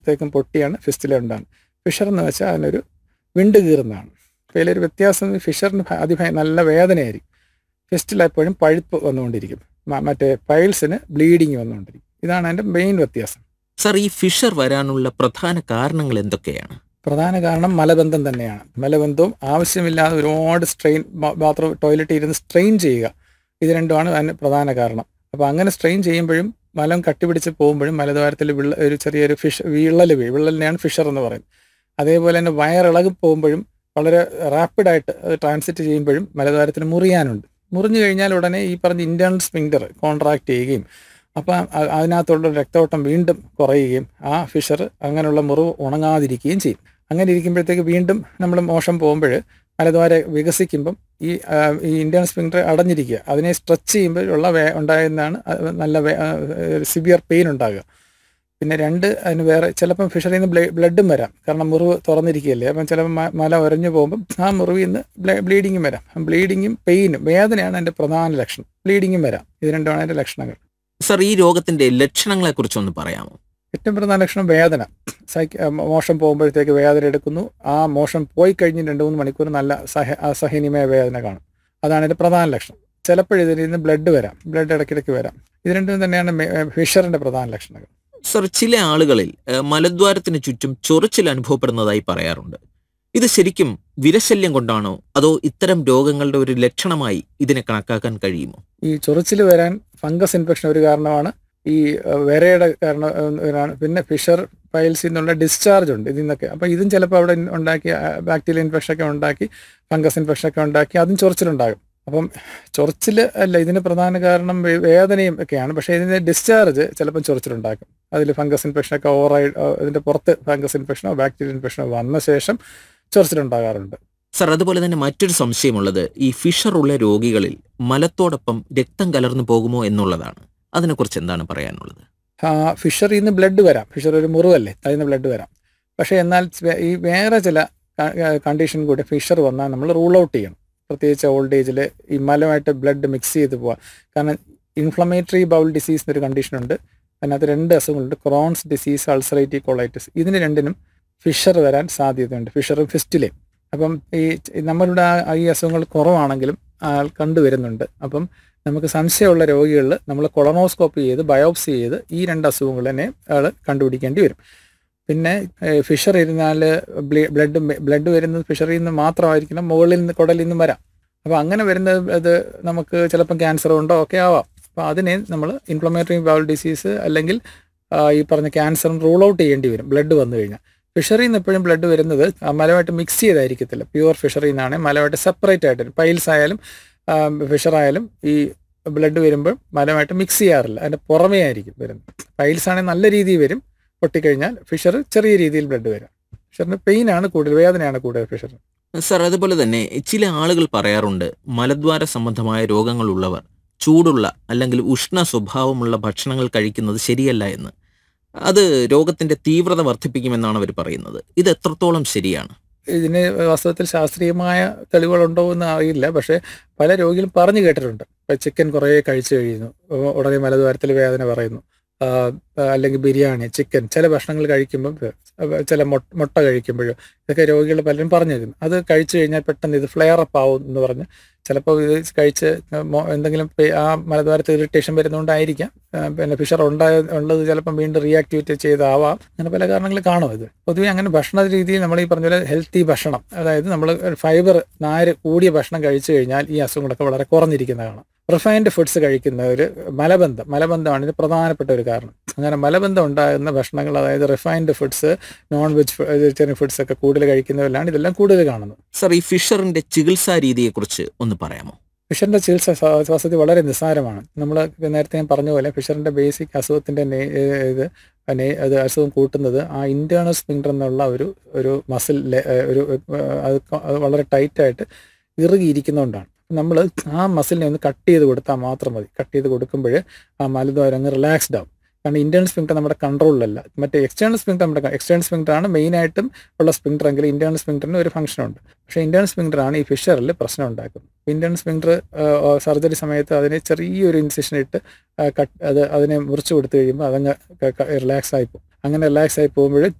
ത്തേക്കും പൊട്ടിയാണ് ഫിസ്റ്റില ഉണ്ടാകുന്നത് ഫിഷർ എന്ന് വെച്ചാൽ അതിനൊരു വിണ്ട് കീറുന്നതാണ് അപ്പോൾ ഇതിലൊരു വ്യത്യാസം ഫിഷറിന് ഭ- അതിഭയ നല്ല വേദനയായിരിക്കും ഫിസ്റ്റിൽ എപ്പോഴും പഴുപ്പ് വന്നുകൊണ്ടിരിക്കും മ- മറ്റേ പൈൽസിന് ബ്ലീഡിങ് വന്നുകൊണ്ടിരിക്കും ഇതാണ് അതിൻ്റെ മെയിൻ വ്യത്യാസം സർ ഈ ഫിഷർ വരാനുള്ള പ്രധാന കാരണങ്ങൾ എന്തൊക്കെയാണ് പ്രധാന കാരണം മലബന്ധം തന്നെയാണ് മലബന്ധവും ആവശ്യമില്ലാതെ ഒരുപാട് സ്ട്രെയിൻ ബാത്റൂം ടോയ്ലറ്റിൽ ഇരുന്ന് സ്ട്രെയിൻ ചെയ്യുക ഇത് രണ്ടുമാണ് അതിന് പ്രധാന കാരണം അപ്പോൾ അങ്ങനെ സ്ട്രെയിൻ ചെയ്യുമ്പോഴും മലം കട്ടിപിടിച്ച് പോകുമ്പോഴും മലദ്വാരത്തിൽ വിള്ള ഒരു ചെറിയൊരു ഫിഷ് വിള്ളൽ വീഴും വിള്ളലിനെയാണ് ഫിഷർ എന്ന് പറയുന്നത് അതേപോലെ തന്നെ വയറിളകി പോകുമ്പോഴും വളരെ റാപ്പിഡായിട്ട് അത് ട്രാൻസിറ്റ് ചെയ്യുമ്പോഴും മലദ്വാരത്തിൽ മുറിയാനുണ്ട് മുറിഞ്ഞു കഴിഞ്ഞാൽ ഉടനെ ഈ പറഞ്ഞ ഇന്റേണൽ സ്പിങ്ഡർ കോൺട്രാക്ട് ചെയ്യുകയും അപ്പം അ- അതിനകത്തുള്ള രക്തോട്ടം വീണ്ടും കുറയുകയും ആ ഫിഷർ അങ്ങനെയുള്ള മുറിവ് ഉണങ്ങാതിരിക്കുകയും ചെയ്യും അങ്ങനെ ഇരിക്കുമ്പോഴത്തേക്ക് വീണ്ടും നമ്മൾ മോശം പോകുമ്പോൾ മലദ്വാര വികസിക്കുമ്പം ഈ ആ, ഈ ഇന്ത്യൻ സ്പിങ്ഡർ അടഞ്ഞിരിക്കുക അതിനെ സ്ട്രെച്ച് ചെയ്യുമ്പോൾ ഉള്ള വേ ഉണ്ടാകുന്നതാണ് അത് നല്ല സിവിയർ പെയിൻ ഉണ്ടാകുക പിന്നെ രണ്ട് അതിന് വേറെ ചിലപ്പം ഫിഷറിൽ നിന്ന് ബ്ലേ ബ്ലഡും വരാം കാരണം മുറിവ് തുറന്നിരിക്കുകയല്ലേ അപ്പം ചിലപ്പോൾ മ- മല ഉരഞ്ഞു പോകുമ്പം ആ മുറിവിൽ നിന്ന് ബ്ലീഡിങ്ങും വരാം ബ്ലീഡിങ്ങും പെയിനും വേദനയാണ് എൻ്റെ പ്രധാന ലക്ഷണം ബ്ലീഡിങ്ങും വരാം ഇത് രണ്ടുമാണ് എൻ്റെ ലക്ഷണങ്ങൾ സർ ഈ രോഗത്തിന്റെ ലക്ഷണങ്ങളെ കുറിച്ചൊന്ന് പറയാമോ ഏറ്റവും പ്രധാന ലക്ഷണം വേദന സൈക്ക് ആ, മോശം പോകുമ്പോഴത്തേക്ക് വേദന എടുക്കുന്നു ആ മോശം പോയി കഴിഞ്ഞ് രണ്ട് മൂന്ന് മണിക്കൂർ നല്ല സഹ അസഹനീയമായ വേദന കാണും അതാണ് ഇതിന്റെ പ്രധാന ലക്ഷണം ചിലപ്പോൾ ഇതിൽ നിന്ന് ബ്ലഡ് വരാം ബ്ലഡ് ഇടയ്ക്കിടയ്ക്ക് വരാം ഇത് രണ്ടും തന്നെയാണ് മെ- ഫിഷറിന്റെ പ്രധാന ലക്ഷണങ്ങൾ സർ ചില ആളുകളിൽ ഏഹ്, മലദ്വാരത്തിന് ചുറ്റും ചൊറിച്ചിൽ അനുഭവപ്പെടുന്നതായി പറയാറുണ്ട് ഇത് ശരിക്കും വിരശല്യം കൊണ്ടാണോ അതോ ഇത്തരം രോഗങ്ങളുടെ ഒരു ലക്ഷണമായി ഇതിനെ കണക്കാക്കാൻ കഴിയുമോ ഈ ചൊറിച്ചിൽ വരാൻ ഫംഗസ് ഇൻഫെക്ഷൻ ഒരു കാരണമാണ് ഈ ആ, വിരയുടെ കാരണം ആ, ഒരാണ് പിന്നെ ഫിഷർ പൈൽസിൽ നിന്നുള്ള ഡിസ്ചാർജ് ഉണ്ട് ഇതിൽ നിന്നൊക്കെ അപ്പോൾ ഇതും ചിലപ്പോൾ അവിടെ ഉണ്ടാക്കി ബാക്ടീരിയൽ ഇൻഫെക്ഷൻ ഒക്കെ ഉണ്ടാക്കി ഫംഗസ് ഇൻഫെക്ഷൻ ഒക്കെ ഉണ്ടാക്കി അതും ചൊറിച്ചിലുണ്ടാകും അപ്പം ചൊറിച്ചിൽ അല്ല ഇതിന് പ്രധാന കാരണം വേ- വേദനയും ഒക്കെയാണ് പക്ഷേ ഇതിന്റെ ഡിസ്ചാർജ് ചിലപ്പം ചൊറിച്ചിലുണ്ടാക്കും അതിൽ ഫംഗസ് ഇൻഫെക്ഷൻ ഒക്കെ ഓവറായി ഇതിന്റെ പുറത്ത് ഫംഗസ് ഇൻഫെക്ഷനോ ബാക്ടീരിയൽ ഇൻഫെക്ഷനോ വന്ന ശേഷം ചൊറിച്ചിലുണ്ടാകാറുണ്ട് സർ അതുപോലെ തന്നെ മറ്റൊരു സംശയമുള്ളത് ഈ ഫിഷർ ഉള്ള രോഗികളിൽ മലത്തോടൊപ്പം രക്തം കലർന്നു പോകുമോ എന്നുള്ളതാണ് അതിനെക്കുറിച്ച് എന്താണ് പറയാനുള്ളത് ആ, ഫിഷറിൽ നിന്ന് ബ്ലഡ് വരാം ഫിഷർ ഒരു മുറിവല്ലേ അതിൽ നിന്ന് ബ്ലഡ് വരാം പക്ഷേ എന്നാൽ വേ- ഈ വേറെ ചില കണ്ടീഷൻ കൂടി ഫിഷർ വന്നാൽ നമ്മൾ റൂൾ ഔട്ട് ചെയ്യണം പ്രത്യേകിച്ച് ഓൾഡ് ഏജിൽ ഈ മലമായിട്ട് ബ്ലഡ് മിക്സ് ചെയ്ത് പോവാം കാരണം ഇൻഫ്ലമേറ്ററി ബൗൾ ഡിസീസ് എന്നൊരു കണ്ടീഷൻ ഉണ്ട് അതിനകത്ത് രണ്ട് അസുഖങ്ങളുണ്ട് ക്രോൺസ് ഡിസീസ് അൾസറേറ്റീവ് കൊളൈറ്റിസ് ഇതിന് രണ്ടിനും ഫിഷർ വരാൻ സാധ്യതയുണ്ട് ഫിഷറും ഫിസ്റ്റിലെയും അപ്പം ഈ ഈ നമ്മളുടെ ആ- ഈ അസുഖങ്ങൾ കുറവാണെങ്കിലും ആൾ കണ്ടുവരുന്നുണ്ട് അപ്പം നമുക്ക് സംശയമുള്ള രോഗികളിൽ നമ്മൾ കൊളനോസ്കോപ്പി ചെയ്ത് ബയോപ്സി ചെയ്ത് ഈ രണ്ട് അസുഖങ്ങൾ തന്നെ ആൾ കണ്ടുപിടിക്കേണ്ടി വരും പിന്നെ ഏഹ്, ഫിഷർ ഇരുന്നാൽ ബ്ലഡ് ബ്ലഡ് വരുന്നത് ഫിഷറിൽ നിന്ന് മാത്രമായിരിക്കണം മുകളിൽ നിന്ന് കുടലിൽ നിന്നും വരാം അപ്പോൾ അങ്ങനെ വരുന്നത് അത് നമുക്ക് ചിലപ്പം ക്യാൻസർ ഉണ്ടോ ഒക്കെ ആവാം അപ്പോൾ അതിനെ നമ്മൾ ഇൻഫ്ലമേറ്ററി ബൗൾ ഡിസീസ് അല്ലെങ്കിൽ ആ, ഈ പറഞ്ഞ ക്യാൻസറും റൂൾ ഔട്ട് ചെയ്യേണ്ടി വരും ബ്ലഡ് വന്നു കഴിഞ്ഞാൽ ഫിഷറിൽ നിന്ന് എപ്പോഴും ബ്ലഡ് വരുന്നത് ആ മലമായിട്ട് മിക്സ് ചെയ്തായിരിക്കത്തില്ല പ്യുവർ ഫിഷറിൽ നിന്നാണ് മലമായിട്ട് സെപ്പറേറ്റ് ആയിട്ട് വരും പൈൽസ് ആയാലും ഫിഷർ ആയാലും ഈ ബ്ലഡ് വരുമ്പോൾ മലമായിട്ട് മിക്സ് ചെയ്യാറില്ല അതിൻ്റെ പുറമേ ആയിരിക്കും വരുന്നത് പൈൽസ് ആണെങ്കിൽ നല്ല രീതിയിൽ വരും പൊട്ടിക്കഴിഞ്ഞാൽ ഫിഷർ ചെറിയ രീതിയിൽ ബ്ലഡ് വരും ഫിഷറിന് പെയിൻ ആണ് കൂടുതൽ വേദനയാണ് കൂടുതൽ ഫിഷറിന് സർ അതുപോലെ തന്നെ ചില ആളുകൾ പറയാറുണ്ട് മലദ്വാര സംബന്ധമായ രോഗങ്ങളുള്ളവർ ചൂടുള്ള അല്ലെങ്കിൽ ഉഷ്ണ സ്വഭാവമുള്ള ഭക്ഷണങ്ങൾ കഴിക്കുന്നത് ശരിയല്ല എന്ന് അത് രോഗത്തിന്റെ തീവ്രത വർദ്ധിപ്പിക്കുമെന്നാണ് അവർ പറയുന്നത് ഇത് എത്രത്തോളം ശരിയാണ് ഇതിന് വാസ്തവത്തിൽ ശാസ്ത്രീയമായ തെളിവുകളുണ്ടോ എന്ന് അറിയില്ല പക്ഷേ പല രോഗികളും പറഞ്ഞു കേട്ടിട്ടുണ്ട് ഇപ്പം ചിക്കൻ കുറേ കഴിച്ചു കഴിയുന്നു ഉ- ഉടനെ മലദ്വാരത്തിൽ വേദന പറയുന്നു ആ, അല്ലെങ്കിൽ ബിരിയാണി ചിക്കൻ ചില ഭക്ഷണങ്ങൾ കഴിക്കുമ്പം ചില മൊ- മുട്ട കഴിക്കുമ്പോഴും ഇതൊക്കെ രോഗികൾ പലരും പറഞ്ഞിരുന്നു അത് കഴിച്ചു കഴിഞ്ഞാൽ പെട്ടെന്ന് ഇത് ഫ്ലെയർ അപ്പ് ആവും എന്ന് പറഞ്ഞ് ചിലപ്പോൾ ഇത് കഴിച്ച് മോ- എന്തെങ്കിലും പെ- ആ മലദ്വാരത്ത് ഇറിറ്റേഷൻ വരുന്നതുകൊണ്ടായിരിക്കാം ആ, പിന്നെ ഫിഷർ ഉണ്ടായ ഉള്ളത് ചിലപ്പം വീണ്ടും റീആക്ടിവേറ്റ് ചെയ്താവാം അങ്ങനെ പല കാരണങ്ങൾ കാണും ഇത് പൊതുവെ അങ്ങനെ ഭക്ഷണ രീതിയിൽ നമ്മൾ ഈ പറഞ്ഞ പോലെ ഹെൽത്തി ഭക്ഷണം അതായത് നമ്മൾ ഫൈബർ നാര് കൂടിയ ഭക്ഷണം കഴിച്ചു കഴിഞ്ഞാൽ ഈ അസുഖങ്ങളൊക്കെ വളരെ കുറഞ്ഞിരിക്കുന്ന കാണാം റിഫൈൻഡ് ഫുഡ്സ് കഴിക്കുന്ന ഒരു മലബന്ധം മലബന്ധമാണ് ഇത് പ്രധാനപ്പെട്ട ഒരു കാരണം അങ്ങനെ മലബന്ധം ഉണ്ടാകുന്ന ഭക്ഷണങ്ങൾ അതായത് refined foods non veg vegetarian foods ഒക്കെ കൂടുതൽ കഴിക്കുന്നവരിലാണ് ഇതെല്ലാം കൂടുതൽ കാണുന്നത് സർ ഈ ഫിഷറിന്റെ ചികിത്സാ രീതിയെക്കുറിച്ച് ഒന്ന് പറയാമോ ഫിഷറിന്റെ ചികിത്സ സ- വാസ്തവത്തിൽ വളരെ നിസ്സാരമാണ് നമ്മൾ നേരത്തെ ഞാൻ പറഞ്ഞ പോലെ ഫിഷറിന്റെ ബേസിക് അസുഖത്തിന്റെ നേ- ഏ- ഇത് നെ- അത് അസുഖം കൂട്ടുന്നത് ആ ഇന്റേണൽ സ്പിങ്ഡർ എന്നുള്ള ഒരു ഒരു മസിൽ ഒരു ഏ, അത് ക- അത് വളരെ ടൈറ്റായിട്ട് ഇറുകിയിരിക്കുന്നതുകൊണ്ടാണ് നമ്മൾ ആ മസിലിനെ ഒന്ന് കട്ട് ചെയ്ത് കൊടുത്താൽ മാത്രം മതി കട്ട് ചെയ്ത് കൊടുക്കുമ്പോൾ ആ മലദ്വാരം അങ്ങ് റിലാക്സ്ഡ് ആവും കാരണം ഇന്റേണൽ സ്പിങ്ഡർ നമ്മുടെ കൺട്രോളിലല്ല മറ്റേ എക്സ്റ്റേണൽ സ്പിങ്ഡർ നമ്മുടെ എക്സ്റ്റേണൽ സ്പിങ്ഡർ ആണ് മെയിനായിട്ടും ഉള്ള സ്പിങ്ഡർ എങ്കിൽ ഇന്റേണൽ സ്പിങ്ഡറിന് ഒരു ഫംഗ്ഷൻ ഉണ്ട് പക്ഷേ ഇന്റേണൽ സ്പിങ്ഡർ ആണ് ഈ ഫിഷറിൽ പ്രശ്നം ഉണ്ടാക്കുന്നത് ഇന്റേണൽ സ്പിങ്ഡർ സർജറി സമയത്ത് അതിനെ ചെറിയൊരു ഇൻസിഷൻ ഇട്ട് ആ, കട്ട് അത് അതിനെ മുറിച്ച് കൊടുത്തു കഴിയുമ്പോൾ അതങ്ങ് റിലാക്സ് ആയിപ്പോകും അങ്ങനെ റിലാക്സ് ആയി പോകുമ്പോൾ